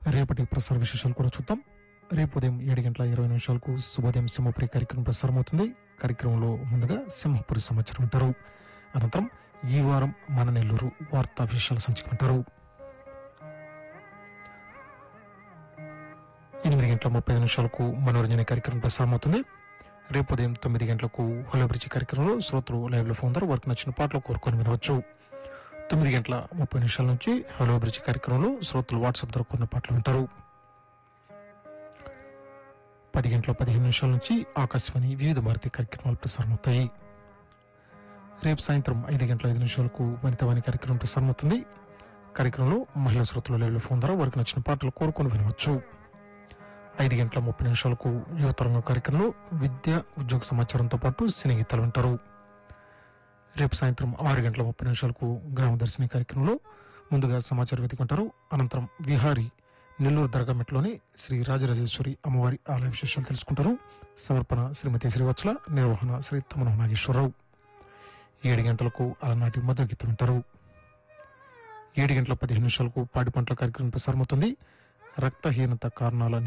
రేపటి ప్రసార విశేషాలు కూడా చూద్దాం రేపు ఉదయం ఏడు గంటల ఇరవై నిమిషాలకు శుభోదయం సింహపురి కార్యక్రమం ప్రసారమవుతుంది కార్యక్రమంలో ముందుగా సింహపురి సమాచారం వింటారు అనంతరం ఈ వారం మన నెల్లూరు వార్తా విశేషాలు సంచిక వింటారు ఎనిమిది గంటల ముప్పై ఐదు నిమిషాలకు మనోరంజన కార్యక్రమం ప్రసారమవుతుంది రేపు ఉదయం తొమ్మిది గంటలకు హలో బ్రిడ్జి కార్యక్రమంలో శ్రోతలు లైవ్ లో ఫోన్ ద్వారా వారికి నచ్చిన పాటలు కోరుకొని వినవచ్చు తొమ్మిది గంటల ముప్పై నిమిషాల నుంచి హలో బ్రిడ్జి కార్యక్రమంలో శ్రోతలు వాట్సాప్ ద్వారా కొన్ని పాటలు వింటారు పది గంటల పదిహేను నిమిషాల నుంచి ఆకాశవాణి వివిధ భారతి కార్యక్రమాలు ప్రసారమవుతాయి రేపు సాయంత్రం ఐదు గంటల ఐదు నిమిషాలకు వనితవాణి కార్యక్రమం ప్రసారమవుతుంది కార్యక్రమంలో మహిళా శ్రోతలు లైవ్ ఫోన్ ద్వారా వారికి నచ్చిన పాటలు కోరుకొని వినవచ్చు ఐదు గంటల ముప్పై నిమిషాలకు యువతరంగ కార్యక్రమంలో విద్య ఉద్యోగ సమాచారంతో పాటు సినీ గీతాలు వింటారు రేపు సాయంత్రం ఆరు గంటల ముప్పై నిమిషాలకు గ్రామ దర్శిని కార్యక్రమంలో ముందుగా సమాచారం వెతుకుంటారు అనంతరం విహారీ నెల్లూరు దర్గామెట్లోని శ్రీ రాజరాజేశ్వరి అమ్మవారి ఆలయ విశేషాలు తెలుసుకుంటారు సమర్పణ శ్రీమతి శ్రీవత్సల నిర్వహణ శ్రీ తమన నాగేశ్వరరావు ఏడు గంటలకు అలనాటి మధుర గీతం వింటారు ఏడు గంటల పదిహేను నిమిషాలకు పాడి పంటల కార్యక్రమం ప్రసారమవుతుంది రక్తహీనత కారణాల